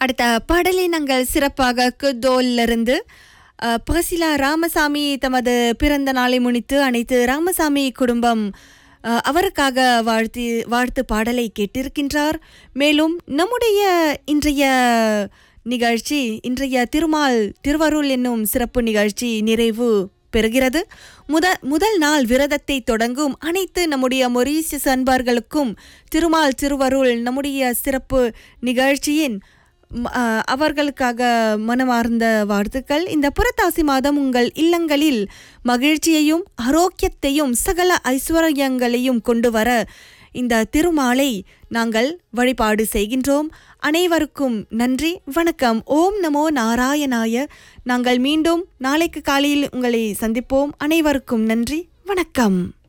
அடுத்த பாடலை நாங்கள் சிறப்பாக குதோலிருந்து அஹ், பசிலா ராமசாமி தமது பிறந்த நாளை முன்னிட்டு அனைத்து ராமசாமி குடும்பம் அஹ், அவருக்காக வாழ்த்து வாழ்த்து பாடலை கேட்டிருக்கின்றார் மேலும் நம்முடைய இன்றைய நிகழ்ச்சி இன்றைய திருமால் திருவருள் என்னும் சிறப்பு நிகழ்ச்சி நிறைவு பெறுகிறது முத முதல் நாள் விரதத்தை தொடங்கும் அனைத்து நம்முடைய மொரீசியஸ் அன்பார்களுக்கும் திருமால் திருவருள் நம்முடைய சிறப்பு நிகழ்ச்சியின் ம், ஆ, அவர்களுக்காக மனமார்ந்த வாழ்த்துக்கள் இந்த புரட்டாசி மாதம் உங்கள் இல்லங்களில் மகிழ்ச்சியையும் ஆரோக்கியத்தையும் சகல ஐஸ்வர்யங்களையும் கொண்டு வர இந்த திருமாலை நாங்கள் வழிபாடு செய்கின்றோம் அனைவருக்கும் நன்றி வணக்கம் ஓம் நமோ நாராயணாய நாங்கள் மீண்டும் நாளைக்கு காலையில் உங்களை சந்திப்போம் அனைவருக்கும் நன்றி வணக்கம்